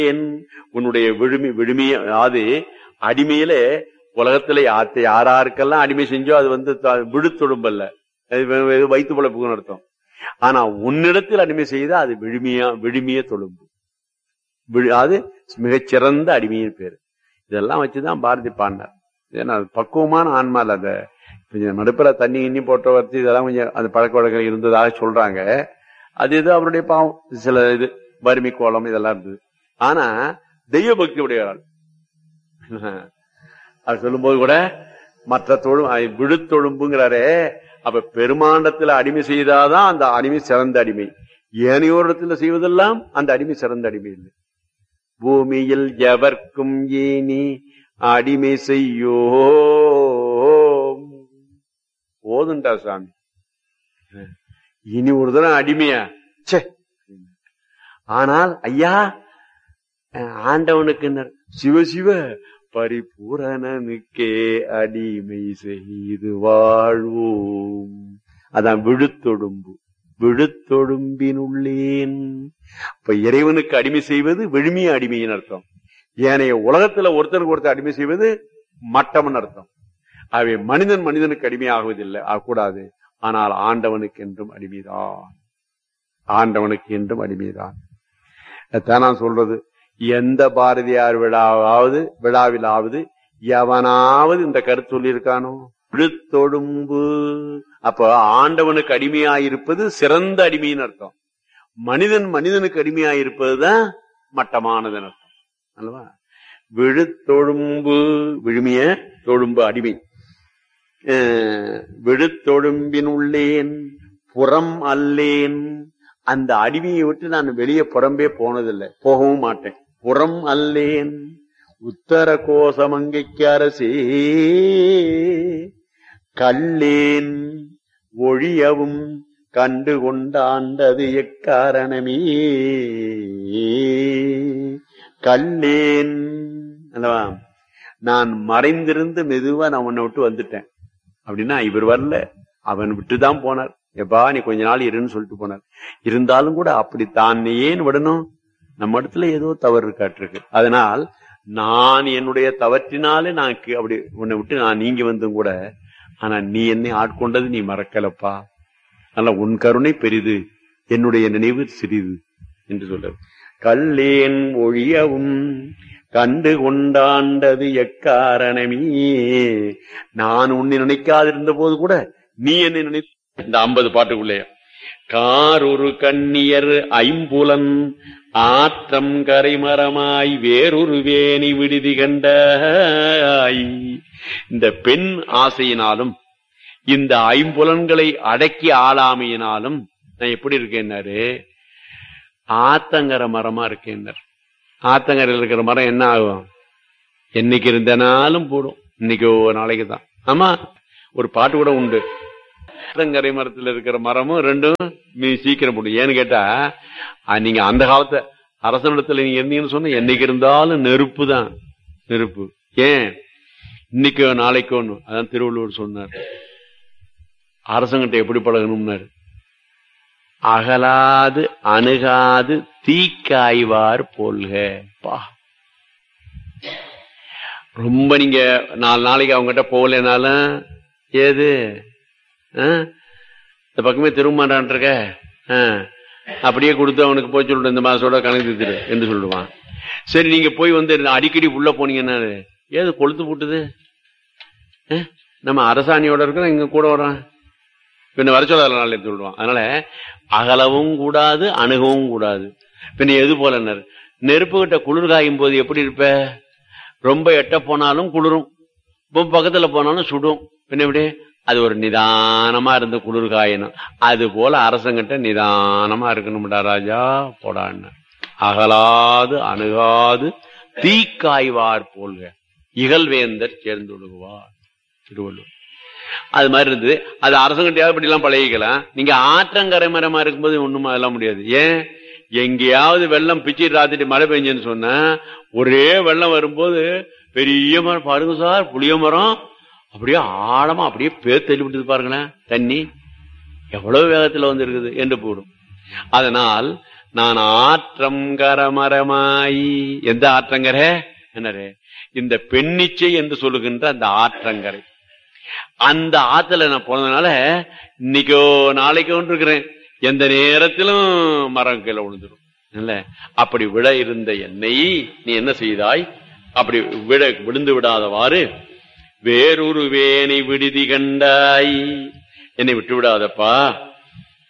என் உன்னுடைய விழுமி விழுமிய அதாவது அடிமையில உலகத்துல யாத்த யாராருக்கெல்லாம் அடிமை செஞ்சோ அது வந்து த- விழுத்தொடும்பல்ல அது வெ- வெ- வயிற்று பிழைப்புக்குன்னு அர்த்தம் ஆனா உன்னிடத்தில் அடிமை செய்தா அது விழுமியா விழுமிய தொழும்பு விழு- அது மிகச்சிறந்த அடிமையின் பேரு இதெல்லாம் வச்சுதான் பாரதி பாடினார் ஏன்னா அது பக்குவமான ஆன்மால அந்த கொஞ்சம் நடுப்புல தண்ணி இன்னி போட்ட வச்சு இதெல்லாம் கொஞ்சம் அந்த பழக்க வழக்கம் இருந்ததாக சொல்றாங்க அது இது அவருடைய பாவம் சில இது வறுமை கோலம் இதெல்லாம் இருந்தது ஆனா தெய்வ பக்தி உடையவரால் அவர் சொல்லும்போது கூட மற்ற தொழு விழுத்தொழும்புங்கிறாரே அப்ப பெருமாண்டத்துல அடிமை செய்தாதான் அந்த அடிமை சிறந்த அடிமை ஏனையோரிடத்துல செய்வதெல்லாம் அந்த அடிமை சிறந்த அடிமை இல்லை பூமியில் எவர்க்கும் ஏனி அடிமை செய்யோ போதுண்டா சாமி இனி ஒரு தரம் அடிமையா ச்சே ஆனால் ஐயா அஹ், ஆண்டவனுக்கு என்ன? சிவ சிவ பரிபூரணனுக்கே அடிமை செய்து வாழ்வோம் அதான் விழுத்தொடும்பு விழுத்தொடும்பினுள்ளேன் இப்ப இறைவனுக்கு அடிமை செய்வது விழுமிய அடிமையின் அர்த்தம் ஏனைய உலகத்துல ஒருத்தருக்கு ஒருத்தர் அடிமை செய்வது மட்டம்னு அர்த்தம் ஆகவே மனிதன் மனிதனுக்கு அடிமை ஆகுவதில்லை ஆகக்கூடாது ஆனால் ஆண்டவனுக்கு என்றும் அடிமைதான் ஆண்டவனுக்கு என்றும் அடிமைதான் அதான் நான் சொல்றது எந்த பாரதியார் விழாவாவது விழாவிலாவது எவனாவது இந்த கருத்து சொல்லியிருக்கானோ விழுத்தொடும்பு அப்ப ஆண்டவனுக்கு அடிமையாயிருப்பது சிறந்த அடிமைன்னு அர்த்தம் மனிதன் மனிதனுக்கு அடிமையாயிருப்பதுதான் மட்டமானதுன்னு அர்த்தம் அல்லவா விழுத்தொழும்பு விழுமிய தொழும்பு அடிமை அஹ், விழுத்தொழும்பினுள்ளேன் புறம் அல்லேன் அந்த அடிமையை விட்டு நான் வெளியே புறம்பே போனதில்லை போகவும் மாட்டேன் புறம் அல்லேன் உத்தர கோசமங்கைக்கு அரசே கல்லேன் ஒழியவும் கண்டு கொண்டாண்டது எக்காரணமே கல்லேன் அல்லவா நான் மறைந்திருந்து மெதுவா நான் உன்னை விட்டு வந்துட்டேன் அப்படின்னா இவர் வரல அவன் விட்டுதான் போனார் எப்பா நீ கொஞ்ச நாள் இருன்னு சொல்லிட்டு போனார் இருந்தாலும் கூட அப்படி தான் ஏன் விடணும் நம்ம இடத்துல ஏதோ தவறு இருக்காட்டிருக்கு அதனால் நான் என்னுடைய தவற்றினாலே நான் கி- அப்படி உன்னை விட்டு நான் நீங்கி வந்தும் கூட ஆனா நீ என்னை ஆட்கொண்டது நீ மறக்கலப்பா அதனால உன் கருணை பெரிது என்னுடைய நினைவு சிறிது என்று சொல்றது கல்லேன் ஒழியவும் கண்டு கொண்டாண்டது எக்காரணமே நான் உன்னை நினைக்காதிருந்த போது கூட நீ என்னை நினை இந்த ஐம்பது பாட்டுக்குள்ளே காரொரு கண்ணியர் ஐம்புலன் ஆற்றம் கரைமரமாய் வேறொரு வேணி விடுதி கண்டாய் இந்த பெண் ஆசையினாலும் இந்த ஐம்புலன்களை அடக்கி ஆளாமையினாலும் நான் எப்படி இருக்கேன்னாரு ஆத்தங்கர மரமா இருக்கேன்னார் ஆத்தங்கரையில் இருக்கிற மரம் என்ன ஆகும் என்னைக்கு இருந்தனாலும் போடும் இன்னைக்கு ஒரு நாளைக்கு தான் ஆமா ஒரு பாட்டு கூட உண்டு ஆத்தங்கரை மரத்துல இருக்கிற மரமும் ரெண்டும் நீ சீக்கிரம் போடும் ஏன்னு கேட்டா அஹ், நீங்க அந்த காலத்து அரசனிடத்துல நீங்க இருந்தீங்கன்னு சொன்னா என்னைக்கு இருந்தாலும் நெருப்பு தான் நெருப்பு ஏன் இன்னைக்கோ நாளைக்கோ ஒண்ணு அதான் திருவள்ளுவர் சொன்னார் அரசங்கிட்ட எப்படி பழகணும்னாரு அகலாது அணுகாது தீக்காய்வார் போல்க பா ரொம்ப நீங்க நாலு நாளைக்கு அவங்ககிட்ட போகலனாலும் ஏது ஆ? இந்த பக்கமே திரும்ப மாட்டான் இருக்க ஆ. அப்படியே கொடுத்து அவனுக்கு போய் சொல்லிட்டு இந்த மாசத்தோட கணக்கு திரு என்று சொல்லுவான் சரி நீங்க போய் வந்து அடிக்கடி உள்ள போனீங்கன்னா ஏது கொளுத்து போட்டுது ஆ? நம்ம அரசாணியோட இருக்கிறோம் இங்க கூட வரான் பின்ன வர சொல்லாத நாள் எடுத்து விடுவான் அதனால அகலவும் கூடாது அணுகவும் கூடாது பின்ன எது போலனர் நெருப்பு கிட்ட குளிர் காயும் போது எப்படி இருப்ப ரொம்ப எட்ட போனாலும் குளிரும் ரொம்ப பக்கத்துல போனாலும் சுடும் பின்ன எப்படி அது ஒரு நிதானமா இருந்து குளிர் காயணும் அது போல அரசங்கிட்ட நிதானமா இருக்கணும்டா ராஜா போடான்னு அகலாது அணுகாது தீக்காய்வார் போல்க இகழ்வேந்தர் சேர்ந்து விடுவார் திருவள்ளுவர் அது மாதிரி இருந்தது அது அரசங்கிட்டையாவது இப்படி எல்லாம் பழகிக்கலாம் நீங்க ஆற்றங்கரை மரமா இருக்கும்போது ஒண்ணும் அதெல்லாம் முடியாது ஏன் எங்கேயாவது வெள்ளம் பிச்சு ராத்திரி மழை பெஞ்சுன்னு சொன்னா ஒரே வெள்ளம் வரும்போது பெரிய மரம் பாருங்க சார் புளிய மரம் அப்படியே ஆழமா அப்படியே பேர் தள்ளி விட்டது பாருங்களேன் தண்ணி எவ்வளவு வேகத்துல வந்து இருக்குது என்று போடும் அதனால் நான் ஆற்றம் கரமரமாயி எந்த ஆற்றங்கரை என்னரு இந்த பெண்ணிச்சை என்று சொல்லுகின்ற அந்த ஆற்றங்கரை அந்த ஆத்துல நான் போனதுனால இன்னைக்கோ நாளைக்கோ இருக்கிறேன் எந்த நேரத்திலும் மரம் கீழே விழுந்துடும் இல்ல அப்படி விட இருந்த என்னை நீ என்ன செய்தாய் அப்படி விட விழுந்து விடாதவாறு வேறொரு வேனை விடுதி கண்டாய் என்னை விட்டு விடாதப்பா